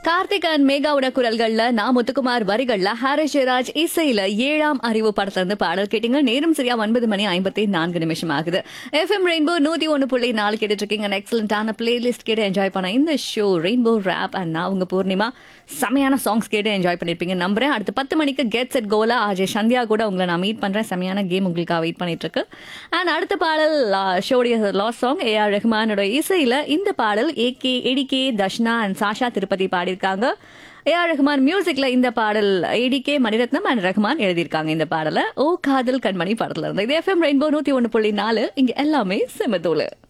Karthik and மேகாவோட குரல்கள்ல நான் முத்துக்குமார் வரிகள்ல Harris Jayaraj இசையில ஏழாம் அறிவு படத்துல இருந்து பாடல் கேட்டீங்க நேரம் சரியா ஒன்பது மணி ஐம்பத்தி நான்கு நிமிஷம் ஆகுது எஃப்எம் ரெயின்போ நூத்தி ஒன்னு புள்ளி நாலு கேட்டுட்டு இருக்கீங்க எக்ஸலண்டான பிளேலிஸ்ட் கேட்டு என்ஜாய் பண்ண இந்த ஷோ ரெயின்போ ரேப் அண்ட் நான் உங்க பூர்ணிமா செமையான சாங்ஸ் கேட்டு என்ஜாய் பண்ணிருப்பீங்க நம்புறேன் அடுத்து பத்து மணிக்கு கெட் செட் கோலா அஜய் சந்தியா கூட உங்களை நான் மீட் பண்றேன் செமையான கேம் உங்களுக்காக வெயிட் பண்ணிட்டு இருக்கு அண்ட் அடுத்த பாடல் ஷோடைய லாஸ் சாங் ஏ ஆர் ரஹ்மானோட இசையில இந்த பாடல் ஏ கே எடிகே தர்ஷனா அண்ட் சாஷா திருப்பதி பாடியிருக்காங்க ஏ ஆர் ரஹ்மான் மியூசிக்ல இந்த பாடல் ஏடிகே மணிரத்னம் அண்ட் ரஹ்மான் எழுதியிருக்காங்க இந்த பாடலை ஓ காதல் கண்மணி படத்துல இருந்து இது எஃப்எம் ரெயின்போ நூத்தி ஒன்னு புள்ளி நாலு இங்க எல்லாமே செமத்தோலு